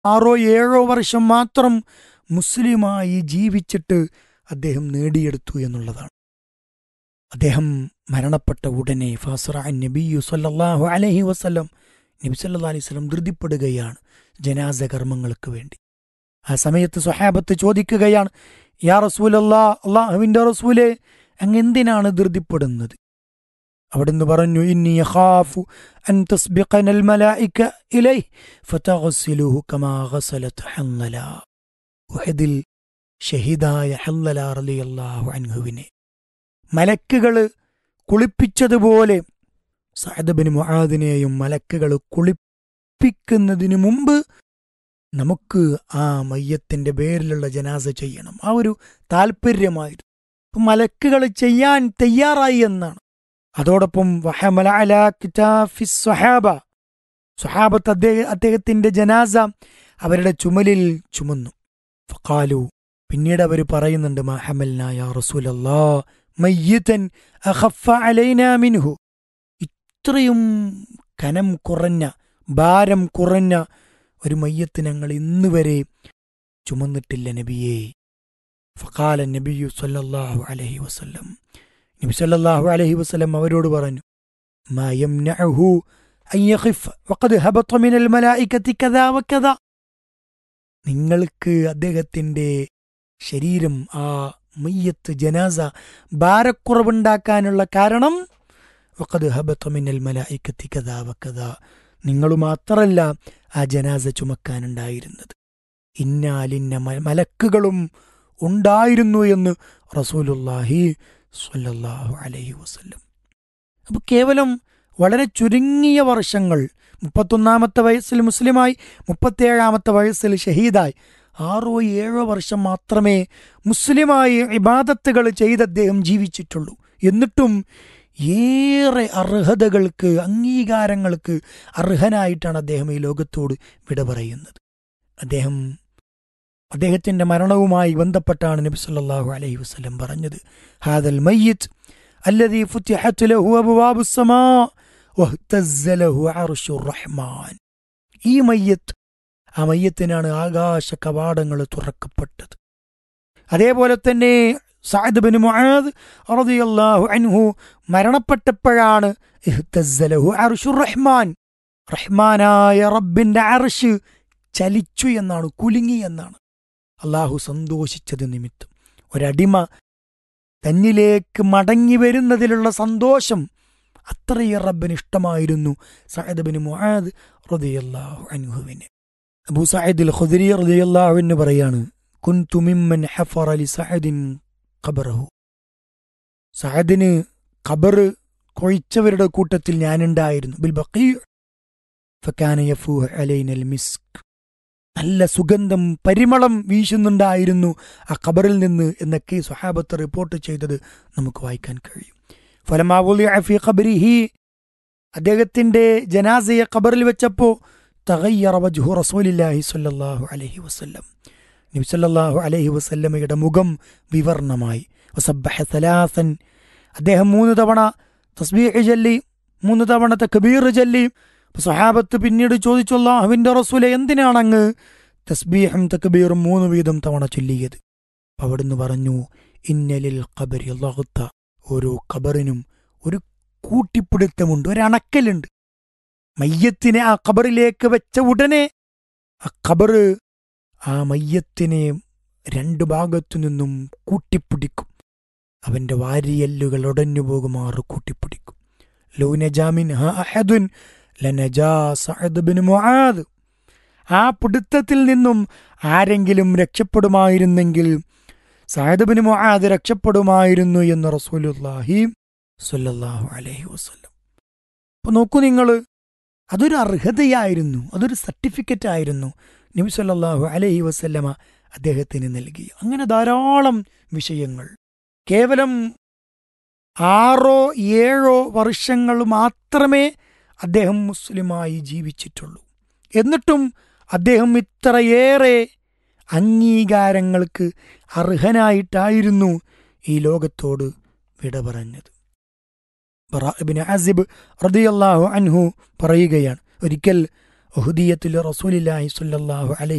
ആറോ ഏഴോ വർഷം മാത്രം മുസ്ലിമായി ജീവിച്ചിട്ട് അദ്ദേഹം നേടിയെടുത്തു എന്നുള്ളതാണ് അദ്ദേഹം മരണപ്പെട്ട ഉടനെ ഫാസറ നബിയു സല്ലല്ലാഹു അലൈഹി വസല്ലം നബി സല്ലല്ലാഹു അലൈഹി വസല്ലം ധൃതിപ്പെടുകയാണ് ജനാസ കർമ്മങ്ങൾക്ക് വേണ്ടി ആ സമയത്ത് സ്വഹാബത്ത് ചോദിക്കുകയാണ് യാ റസൂലല്ലാ അള്ളാഹുവിൻ്റെ റസൂലെ അങ്ങ് എന്തിനാണ് ധൃതിപ്പെടുന്നത് അവിടുന്ന് പറഞ്ഞു ഇന്നി യഖാഫു അൻ തസ്ബിഖനൽ മലായിക ഇലൈഹി ഫതഗ്സിലുഹു കമാ ഗസലത് ഹന്നല ഉഹദിൽ ഷഹീദായ ഹല്ലല റളിയല്ലാഹു അൻഹുവിനെ മലക്കുകൾ കുളിപ്പിച്ചതുപോലെ സഅദ് ബിൻ മുആദിനെയും മലക്കുകൾ കുളിപ്പിക്കുന്നതിനു മുമ്പ് നമുക്ക് ആ മയ്യത്തിന്റെ പേരിലുള്ള ജനാസ ചെയ്യണം ആ ഒരു താല്പര്യമായിരുന്നു അപ്പം മലക്കുകൾ ചെയ്യാൻ തയ്യാറായി എന്നാണ് അതോടൊപ്പം വഹമല അലാ കിതാഫി സ്വഹാബ സ്വഹാബത്ത് അദ്ദേഹ അദ്ദേഹത്തിന്റെ ജനാസ അവരുടെ ചുമലിൽ ചുമന്നു ഫഖാലു പിന്നീട് അവർ പറയുന്നുണ്ട് മഹമൽനായ റസൂലല്ലാ മയ്യത്തൻ അഖഫ അലൈനാ മിൻഹു ഇത്രയും കനം കുറഞ്ഞ ഭാരം കുറഞ്ഞ ഒരു മയ്യത്ത് ഞങ്ങൾ ഇന്ന് വരെ ചുമന്നിട്ടില്ല നബിയേ ഫഖാല നബിയു സല്ലല്ലാഹു അലൈഹി വസല്ലം നബി സല്ലല്ലാഹു അലൈഹി വസല്ലം അവരോട് പറഞ്ഞു മാ യംനഉഹു അൻ യഖിഫ് വഖദ് ഹബത മിനൽ മലായികതി കദാ വകദാ നിങ്ങൾക്ക് അദ്ദേഹത്തിന്റെ ശരീരം ആ മയ്യത്ത് ജനാസ ഭാരക്കുറവുണ്ടാക്കാനുള്ള കാരണം വഖദ് ഹബത മിനൽ മലായികതി കദാ വകദാ നിങ്ങൾ മാത്രമല്ല ആ ജനാസ ചുമക്കാനുണ്ടായിരുന്നത് ഇന്നാലിന്ന മ- മലക്കുകളും ഉണ്ടായിരുന്നു എന്ന് റസൂലുല്ലാഹി സ്വല്ലല്ലാഹു അലൈഹി വസല്ലം അപ്പോൾ കേവലം വളരെ ചുരുങ്ങിയ വർഷങ്ങൾ മുപ്പത്തൊന്നാമത്തെ വയസ്സിൽ മുസ്ലിമായി മുപ്പത്തേഴാമത്തെ വയസ്സിൽ ഷഹീദായി ആറോ ഏഴോ വർഷം മാത്രമേ മുസ്ലിമായി ഇബാദത്തുകൾ ചെയ്ത് അദ്ദേഹം ജീവിച്ചിട്ടുള്ളൂ എന്നിട്ടും ഏറെ അർഹതകൾക്ക് അംഗീകാരങ്ങൾക്ക് അർഹനായിട്ടാണ് അദ്ദേഹം ഈ ലോകത്തോട് വിട പറയുന്നത് അദ്ദേഹം അദ്ദേഹത്തിന്റെ മരണവുമായി ബന്ധപ്പെട്ടാണ് നബി സല്ലല്ലാഹു അലൈഹി വസല്ലം പറഞ്ഞത് ഹാദൽ മയ്യിത്ത് الذي فتحت له أبواب السماء واهتز له عرش الرحمن ഈ മയ്യത്ത് ആ മയ്യത്തിനാണ് ആകാശ കവാടങ്ങൾ തുറക്കപ്പെട്ടത് അതേപോലെ തന്നെ സഅദ് ബിൻ മുആദ് റളിയല്ലാഹു അൻഹു മരണപ്പെട്ടപ്പോഴാണ് ഇഹ്തസ്സ ലഹു അർശുർ റഹ്മാൻ റഹ്മാനായ റബ്ബിന്റെ അർശ് ചലിച്ചു എന്നാണ് കുലുങ്ങി എന്നാണ് അള്ളാഹു സന്തോഷിച്ചത് നിമിത്തം ഒരടിമ തന്നിലേക്ക് മടങ്ങി വരുന്നതിലുള്ള സന്തോഷം അത്രയും റബ്ബിന് ഇഷ്ടമായിരുന്നു സഅദ് ബിൻ മുആദ് റളിയല്ലാഹു അൻഹുവിന് അബൂ സഅദ് ഖുദരി റളിയല്ലാഹു അൻഹു പറയാണ് കുൻതു മിമ്മൻ ഹഫറ ലി സഅദിൻ ഖബറഹു സഅദിന് ഖബർ കൊഴിച്ചവരുടെ കൂട്ടത്തിൽ ഞാനുണ്ടായിരുന്നു ബിൽ ബഖീ ഫകാന യഫൂഹ് അലൈനൽ മിസ്ക് നല്ല സുഗന്ധം പരിമളം വീശുന്നുണ്ടായിരുന്നു ആ ഖബറിൽ നിന്ന് എന്നൊക്കെ സ്വഹാബത്ത് റിപ്പോർട്ട് ചെയ്തത് നമുക്ക് വായിക്കാൻ കഴിയും ഫലമാവുലി അഫി ഖബരിഹി അദ്ദേഹത്തിന്റെ ജനാസയെ ഖബറിൽ വെച്ചപ്പോ തഗയ്യറ വജ്ഹു റസൂലില്ലാഹി സ്വല്ലല്ലാഹു അലൈഹി വസല്ലം നബി സല്ലല്ലാഹു അലൈഹി വസല്ലമയുടെ മുഖം വിവർണമായി വസബ്ബഹ സലാസൻ അദ്ദേഹം മൂന്ന് തവണ തസ്ബീഹ് ചൊല്ലി മൂന്ന് തവണ തക്ബീർ ചൊല്ലി അപ്പൊ സഹാബത്ത് പിന്നീട് ചോദിച്ചു അള്ളാഹുവിന്റെ റസൂലെ എന്തിനാണ് അങ്ങ് തസ്ബീഹും തക്ബീറും മൂന്ന് വീതം തവണ ചൊല്ലിയത് അപ്പൊ അവിടുന്ന് പറഞ്ഞു ഇന്നലിൽ ഖബരി ലഗ്ത ഓരോ ഖബറിനും ഒരു കൂട്ടിപ്പിടുത്തമുണ്ട് ഒരു അണക്കലുണ്ട് മയ്യത്തിനെ ആ ഖബറിലേക്ക് വെച്ച ഉടനെ ആ ഖബറ് ആ മയ്യത്തിനെ രണ്ട് ഭാഗത്തു നിന്നും കൂട്ടിപ്പിടിക്കും അവന്റെ വാരിയല്ലുകൾ ഉടഞ്ഞു പോകുമാറ് കൂട്ടിപ്പിടിക്കും ലൗനജാമിൻ ഹാ അഹദുൻ ലനജാ സഅദ് ബിൻ മുആദ് ആ പിടുത്തത്തിൽ നിന്നും ആരെങ്കിലും രക്ഷപ്പെടുമായിരുന്നെങ്കിൽ സഅദ് ബിൻ മുആദ് രക്ഷപ്പെടുമായിരുന്നു എന്ന് റസൂലുള്ളാഹി സ്വല്ലല്ലാഹു അലൈഹി വസല്ലം അപ്പോൾ നോക്കൂ നിങ്ങൾ അതൊരു അർഹതയായിരുന്നു അതൊരു സർട്ടിഫിക്കറ്റ് ആയിരുന്നു നബി സല്ലല്ലാഹു അലൈഹി വസല്ലമ അദ്ദേഹത്തിന് നൽകി അങ്ങനെ ധാരാളം വിഷയങ്ങൾ കേവലം ആറോ ഏഴോ വർഷങ്ങൾ മാത്രമേ അദ്ദേഹം മുസ്ലിമായി ജീവിച്ചിട്ടുള്ളൂ എന്നിട്ടും അദ്ദേഹം ഇത്രയേറെ അംഗീകാരങ്ങൾക്ക് അർഹനായിട്ടായിരുന്നു ഈ ലോകത്തോട് വിട പറഞ്ഞത് ബറാഇബ്നു അസിബ് റളിയല്ലാഹു അൻഹു പറയുകയാണ് ഒരിക്കൽ ഒഹുദിയത്തുൽ റസൂലില്ലാഹി സ്വല്ലല്ലാഹു അലൈഹി